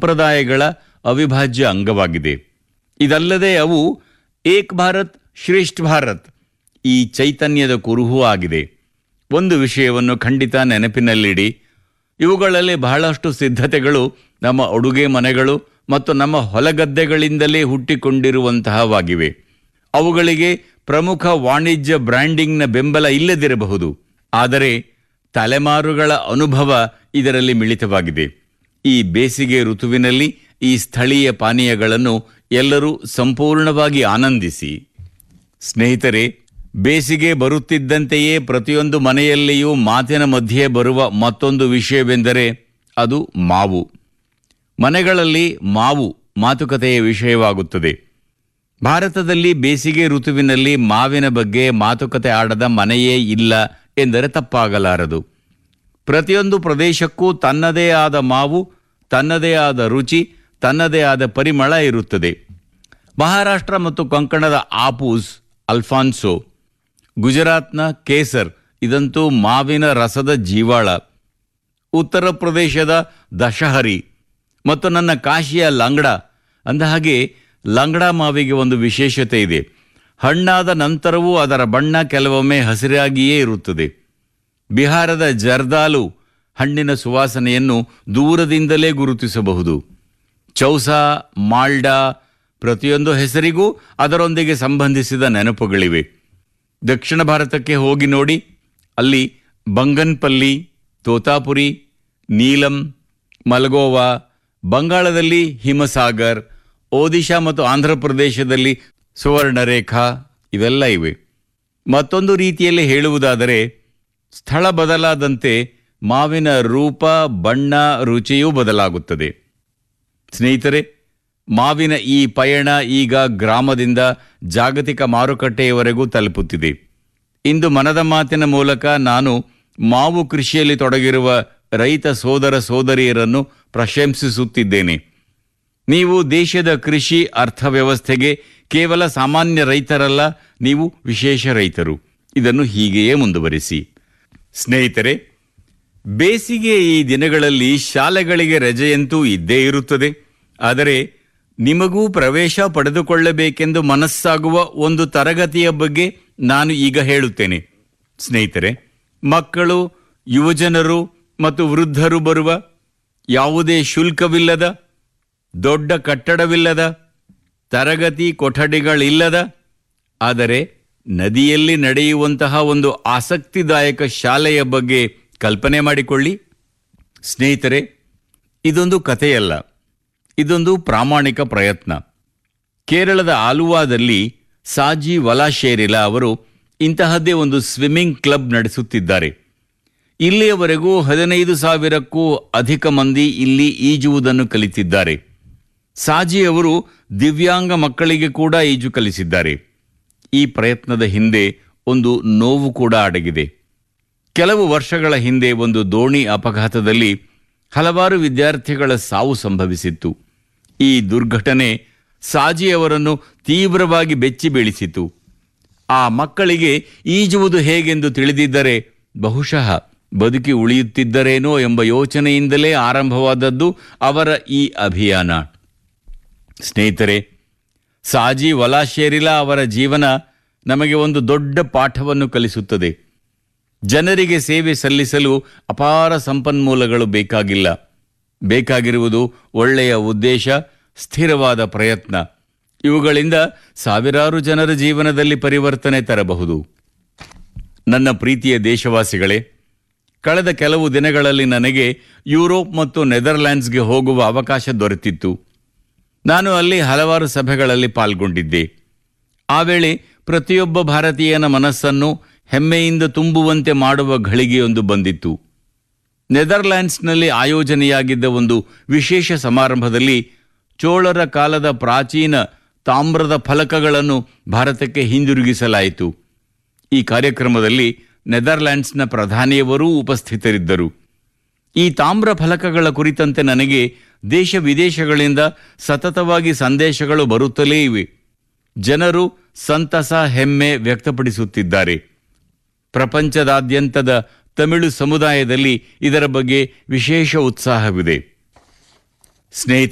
ಸಂಪ್ರದಾಯಗಳ ಅವಿಭಾಜ್ಯ ಅಂಗವಾಗಿದೆ ಇದಲ್ಲದೆ ಅವು ಏಕ್ ಭಾರತ್ ಶ್ರೇಷ್ಠ ಭಾರತ್ ಈ ಚೈತನ್ಯದ ಕುರುಹೂ ಆಗಿದೆ ಒಂದು ವಿಷಯವನ್ನು ಖಂಡಿತ ನೆನಪಿನಲ್ಲಿಡಿ ಇವುಗಳಲ್ಲಿ ಬಹಳಷ್ಟು ಸಿದ್ಧತೆಗಳು ನಮ್ಮ ಅಡುಗೆ ಮನೆಗಳು ಮತ್ತು ನಮ್ಮ ಹೊಲಗದ್ದೆಗಳಿಂದಲೇ ಹುಟ್ಟಿಕೊಂಡಿರುವಂತಹವಾಗಿವೆ ಅವುಗಳಿಗೆ ಪ್ರಮುಖ ವಾಣಿಜ್ಯ ಬ್ರ್ಯಾಂಡಿಂಗ್ನ ಬೆಂಬಲ ಇಲ್ಲದಿರಬಹುದು ಆದರೆ ತಲೆಮಾರುಗಳ ಅನುಭವ ಇದರಲ್ಲಿ ಮಿಳಿತವಾಗಿದೆ ಈ ಬೇಸಿಗೆ ಋತುವಿನಲ್ಲಿ ಈ ಸ್ಥಳೀಯ ಪಾನೀಯಗಳನ್ನು ಎಲ್ಲರೂ ಸಂಪೂರ್ಣವಾಗಿ ಆನಂದಿಸಿ ಸ್ನೇಹಿತರೆ ಬೇಸಿಗೆ ಬರುತ್ತಿದ್ದಂತೆಯೇ ಪ್ರತಿಯೊಂದು ಮನೆಯಲ್ಲಿಯೂ ಮಾತಿನ ಮಧ್ಯೆ ಬರುವ ಮತ್ತೊಂದು ವಿಷಯವೆಂದರೆ ಅದು ಮಾವು ಮನೆಗಳಲ್ಲಿ ಮಾವು ಮಾತುಕತೆಯ ವಿಷಯವಾಗುತ್ತದೆ ಭಾರತದಲ್ಲಿ ಬೇಸಿಗೆ ಋತುವಿನಲ್ಲಿ ಮಾವಿನ ಬಗ್ಗೆ ಮಾತುಕತೆ ಆಡದ ಮನೆಯೇ ಇಲ್ಲ ಎಂದರೆ ತಪ್ಪಾಗಲಾರದು ಪ್ರತಿಯೊಂದು ಪ್ರದೇಶಕ್ಕೂ ತನ್ನದೇ ಆದ ಮಾವು ತನ್ನದೇ ಆದ ರುಚಿ ತನ್ನದೇ ಆದ ಪರಿಮಳ ಇರುತ್ತದೆ ಮಹಾರಾಷ್ಟ್ರ ಮತ್ತು ಕೊಂಕಣದ ಆಪೂಸ್ ಅಲ್ಫಾನ್ಸೋ ಗುಜರಾತ್ನ ಕೇಸರ್ ಇದಂತೂ ಮಾವಿನ ರಸದ ಜೀವಾಳ ಉತ್ತರ ಪ್ರದೇಶದ ದಶಹರಿ ಮತ್ತು ನನ್ನ ಕಾಶಿಯ ಲಂಗಡ ಅಂದಹಾಗೆ ಲಂಗಡ ಮಾವಿಗೆ ಒಂದು ವಿಶೇಷತೆ ಇದೆ ಹಣ್ಣಾದ ನಂತರವೂ ಅದರ ಬಣ್ಣ ಕೆಲವೊಮ್ಮೆ ಹಸಿರಾಗಿಯೇ ಇರುತ್ತದೆ ಬಿಹಾರದ ಜರ್ದಾಲು ಹಣ್ಣಿನ ಸುವಾಸನೆಯನ್ನು ದೂರದಿಂದಲೇ ಗುರುತಿಸಬಹುದು ಚೌಸಾ ಮಾಲ್ಡಾ ಪ್ರತಿಯೊಂದು ಹೆಸರಿಗೂ ಅದರೊಂದಿಗೆ ಸಂಬಂಧಿಸಿದ ನೆನಪುಗಳಿವೆ ದಕ್ಷಿಣ ಭಾರತಕ್ಕೆ ಹೋಗಿ ನೋಡಿ ಅಲ್ಲಿ ಬಂಗನ್ಪಲ್ಲಿ ತೋತಾಪುರಿ ನೀಲಂ ಮಲ್ಗೋವಾ ಬಂಗಾಳದಲ್ಲಿ ಹಿಮಸಾಗರ್ ಒಡಿಶಾ ಮತ್ತು ಆಂಧ್ರ ಪ್ರದೇಶದಲ್ಲಿ ಸುವರ್ಣರೇಖಾ ಇವೆಲ್ಲ ಇವೆ ಮತ್ತೊಂದು ರೀತಿಯಲ್ಲಿ ಹೇಳುವುದಾದರೆ ಸ್ಥಳ ಬದಲಾದಂತೆ ಮಾವಿನ ರೂಪ ಬಣ್ಣ ರುಚಿಯೂ ಬದಲಾಗುತ್ತದೆ ಸ್ನೇಹಿತರೆ ಮಾವಿನ ಈ ಪಯಣ ಈಗ ಗ್ರಾಮದಿಂದ ಜಾಗತಿಕ ಮಾರುಕಟ್ಟೆಯವರೆಗೂ ತಲುಪುತ್ತಿದೆ ಇಂದು ಮನದ ಮಾತಿನ ಮೂಲಕ ನಾನು ಮಾವು ಕೃಷಿಯಲ್ಲಿ ತೊಡಗಿರುವ ರೈತ ಸೋದರ ಸೋದರಿಯರನ್ನು ಪ್ರಶಂಸಿಸುತ್ತಿದ್ದೇನೆ ನೀವು ದೇಶದ ಕೃಷಿ ಅರ್ಥವ್ಯವಸ್ಥೆಗೆ ಕೇವಲ ಸಾಮಾನ್ಯ ರೈತರಲ್ಲ ನೀವು ವಿಶೇಷ ರೈತರು ಇದನ್ನು ಹೀಗೆಯೇ ಮುಂದುವರಿಸಿ ಸ್ನೇಹಿತರೆ ಬೇಸಿಗೆ ಈ ದಿನಗಳಲ್ಲಿ ಶಾಲೆಗಳಿಗೆ ರಜೆಯಂತೂ ಇದ್ದೇ ಇರುತ್ತದೆ ಆದರೆ ನಿಮಗೂ ಪ್ರವೇಶ ಪಡೆದುಕೊಳ್ಳಬೇಕೆಂದು ಮನಸ್ಸಾಗುವ ಒಂದು ತರಗತಿಯ ಬಗ್ಗೆ ನಾನು ಈಗ ಹೇಳುತ್ತೇನೆ ಸ್ನೇಹಿತರೆ ಮಕ್ಕಳು ಯುವಜನರು ಮತ್ತು ವೃದ್ಧರು ಬರುವ ಯಾವುದೇ ಶುಲ್ಕವಿಲ್ಲದ ದೊಡ್ಡ ಕಟ್ಟಡವಿಲ್ಲದ ತರಗತಿ ಕೊಠಡಿಗಳಿಲ್ಲದ ಆದರೆ ನದಿಯಲ್ಲಿ ನಡೆಯುವಂತಹ ಒಂದು ಆಸಕ್ತಿದಾಯಕ ಶಾಲೆಯ ಬಗ್ಗೆ ಕಲ್ಪನೆ ಮಾಡಿಕೊಳ್ಳಿ ಸ್ನೇಹಿತರೆ ಇದೊಂದು ಕಥೆಯಲ್ಲ ಇದೊಂದು ಪ್ರಾಮಾಣಿಕ ಪ್ರಯತ್ನ ಕೇರಳದ ಆಲುವಾದಲ್ಲಿ ಸಾಜಿ ವಲಾಶೇರಿಲಾ ಅವರು ಇಂತಹದ್ದೇ ಒಂದು ಸ್ವಿಮ್ಮಿಂಗ್ ಕ್ಲಬ್ ನಡೆಸುತ್ತಿದ್ದಾರೆ ಇಲ್ಲಿಯವರೆಗೂ ಹದಿನೈದು ಸಾವಿರಕ್ಕೂ ಅಧಿಕ ಮಂದಿ ಇಲ್ಲಿ ಈಜುವುದನ್ನು ಕಲಿತಿದ್ದಾರೆ ಸಾಜಿ ಅವರು ದಿವ್ಯಾಂಗ ಮಕ್ಕಳಿಗೆ ಕೂಡ ಈಜು ಕಲಿಸಿದ್ದಾರೆ ಈ ಪ್ರಯತ್ನದ ಹಿಂದೆ ಒಂದು ನೋವು ಕೂಡ ಅಡಗಿದೆ ಕೆಲವು ವರ್ಷಗಳ ಹಿಂದೆ ಒಂದು ದೋಣಿ ಅಪಘಾತದಲ್ಲಿ ಹಲವಾರು ವಿದ್ಯಾರ್ಥಿಗಳ ಸಾವು ಸಂಭವಿಸಿತ್ತು ಈ ದುರ್ಘಟನೆ ಸಾಜಿ ಅವರನ್ನು ತೀವ್ರವಾಗಿ ಬೆಚ್ಚಿ ಬೀಳಿಸಿತು ಆ ಮಕ್ಕಳಿಗೆ ಈಜುವುದು ಹೇಗೆಂದು ತಿಳಿದಿದ್ದರೆ ಬಹುಶಃ ಬದುಕಿ ಉಳಿಯುತ್ತಿದ್ದರೇನೋ ಎಂಬ ಯೋಚನೆಯಿಂದಲೇ ಆರಂಭವಾದದ್ದು ಅವರ ಈ ಅಭಿಯಾನ ಸ್ನೇಹಿತರೆ ಸಾಜಿ ವಲಾಶೇರಿಲಾ ಅವರ ಜೀವನ ನಮಗೆ ಒಂದು ದೊಡ್ಡ ಪಾಠವನ್ನು ಕಲಿಸುತ್ತದೆ ಜನರಿಗೆ ಸೇವೆ ಸಲ್ಲಿಸಲು ಅಪಾರ ಸಂಪನ್ಮೂಲಗಳು ಬೇಕಾಗಿಲ್ಲ ಬೇಕಾಗಿರುವುದು ಒಳ್ಳೆಯ ಉದ್ದೇಶ ಸ್ಥಿರವಾದ ಪ್ರಯತ್ನ ಇವುಗಳಿಂದ ಸಾವಿರಾರು ಜನರ ಜೀವನದಲ್ಲಿ ಪರಿವರ್ತನೆ ತರಬಹುದು ನನ್ನ ಪ್ರೀತಿಯ ದೇಶವಾಸಿಗಳೇ ಕಳೆದ ಕೆಲವು ದಿನಗಳಲ್ಲಿ ನನಗೆ ಯುರೋಪ್ ಮತ್ತು ನೆದರ್ಲ್ಯಾಂಡ್ಸ್ಗೆ ಹೋಗುವ ಅವಕಾಶ ದೊರೆತಿತ್ತು ನಾನು ಅಲ್ಲಿ ಹಲವಾರು ಸಭೆಗಳಲ್ಲಿ ಪಾಲ್ಗೊಂಡಿದ್ದೆ ಆ ವೇಳೆ ಪ್ರತಿಯೊಬ್ಬ ಭಾರತೀಯನ ಮನಸ್ಸನ್ನು ಹೆಮ್ಮೆಯಿಂದ ತುಂಬುವಂತೆ ಮಾಡುವ ಘಳಿಗೆಯೊಂದು ಬಂದಿತ್ತು ನೆದರ್ಲ್ಯಾಂಡ್ಸ್ನಲ್ಲಿ ಆಯೋಜನೆಯಾಗಿದ್ದ ಒಂದು ವಿಶೇಷ ಸಮಾರಂಭದಲ್ಲಿ ಚೋಳರ ಕಾಲದ ಪ್ರಾಚೀನ ತಾಮ್ರದ ಫಲಕಗಳನ್ನು ಭಾರತಕ್ಕೆ ಹಿಂದಿರುಗಿಸಲಾಯಿತು ಈ ಕಾರ್ಯಕ್ರಮದಲ್ಲಿ ನೆದರ್ಲ್ಯಾಂಡ್ಸ್ನ ಪ್ರಧಾನಿಯವರೂ ಉಪಸ್ಥಿತರಿದ್ದರು ಈ ತಾಮ್ರ ಫಲಕಗಳ ಕುರಿತಂತೆ ನನಗೆ ದೇಶ ವಿದೇಶಗಳಿಂದ ಸತತವಾಗಿ ಸಂದೇಶಗಳು ಬರುತ್ತಲೇ ಇವೆ ಜನರು ಸಂತಸ ಹೆಮ್ಮೆ ವ್ಯಕ್ತಪಡಿಸುತ್ತಿದ್ದಾರೆ ಪ್ರಪಂಚದಾದ್ಯಂತದ ತಮಿಳು ಸಮುದಾಯದಲ್ಲಿ ಇದರ ಬಗ್ಗೆ ವಿಶೇಷ ಉತ್ಸಾಹವಿದೆ ಸ್ನೇಹಿತರೆ